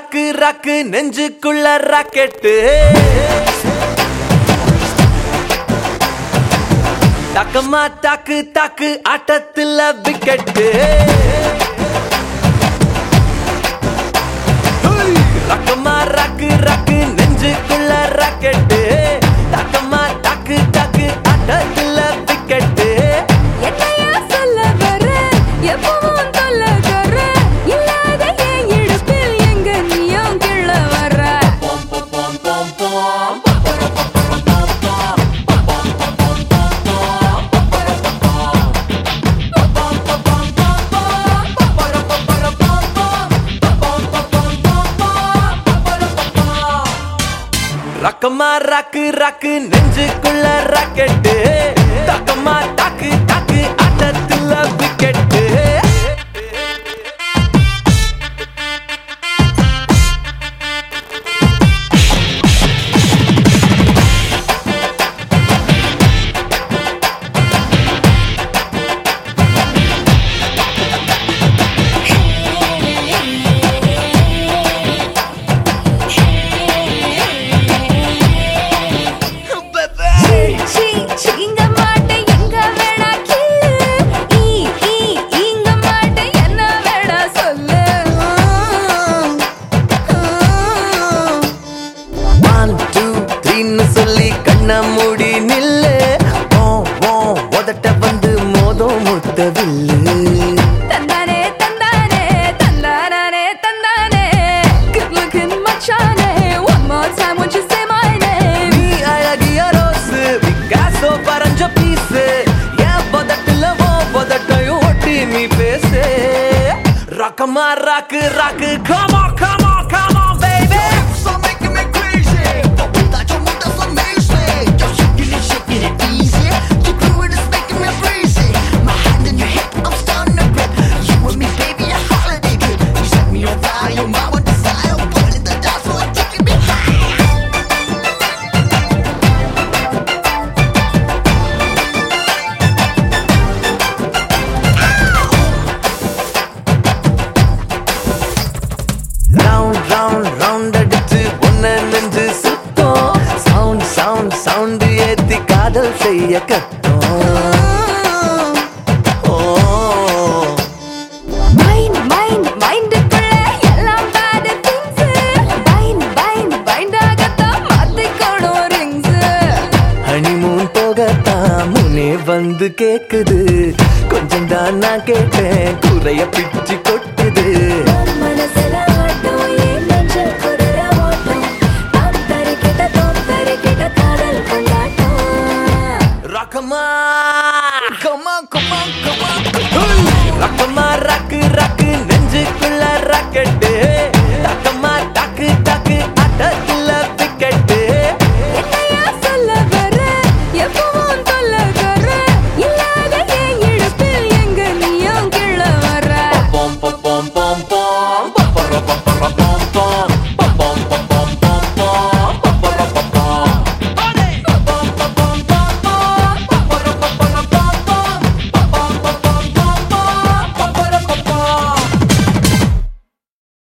ராக்கு ராக்கு நெஞ்சுக்குள்ள ராக்கெட்டு டக்கமா தாக்கு தாக்கு ஆட்டத்துல விக்கெட்டு ரக்கமா ராக்கு ராக்கு நெஞ்சுக்குள்ள ராக்கெட்டு டக்கமா தாக்கு தாக்கு ஆட்டத்துல விக்கெட்டு என்னையா சொல்ல வர எப்பவும் தொல்ல தர இல்லாத என் இடுப்பில் எங்க நீயும் கிள்ள வர ரக்கமா ராக்கு ராக்கு நெஞ்சுக்குள்ள ராக்கெட்டு தக்கமா தாக்கு தாக்கு ஆட்டத்துல விக்கெட்டு சீ, சீங்க மாட்டேன் எங்க வேணா கிள்ளு ஈ ஈ ஈங்க மாட்டேன் என்ன வேணா சொல்லு ஒன் டூ த்ரீன்னு சொல்லி கண்ண மூடி நில்லு ஓ ஓ உதட்ட வந்து மோதம் முத்தவில்லு தந்தானே தந்தானே தந்தானே தந்தானே good looking மச்சானே one more time won't you say my name நீ அழகிய ரோஸு பிகாசோ பறஞ்ச பீஸு என் பதட்டுல ஓ பதட்டையும் ஒட்டி நீ பேசு ரக்கமா rock rock come on come on come on baby So making me crazy. Without your move, that's amazing. You're shaking it, shaking it easy. You do it, it's making me crazy. My hand in your hip, I'm starting to grip. You and me, baby, a holiday trip. You set me on fire, you're my one desire. Pulling the dance floor, taking me high. Round round round அடிச்சு ஒன்ன நெஞ்சு சுத்தம் sound sound sound ஏத்தி காதல் செய்ய கத்தோம் ஓ Mind, mind, மைண்டுக்குள்ள எல்லாம் bad things. Bind, bind, bind ஆகத்தான் மாத்திக்கணும் rings. Honeymoon போகத்தான் முனே வந்து கேக்குது கொஞ்சம் தான் நான் கேட்டேன் குறைய பிச்சு கொட்டுது மனசுல ஆட்டம், என் நெஞ்சில் குதிரை ஓட்டம். தத்தரிக்கிட்ட, தத்தரிக்கிட்ட காதல் கொண்டாட்டம். ரக்கமா Come on, come on, come on. ரக்கமா rock ராக்கு நெஞ்சுக்குள்ள ராக்கெட்டு தக்கமா தாக்கு தாக்கு ஆட்ட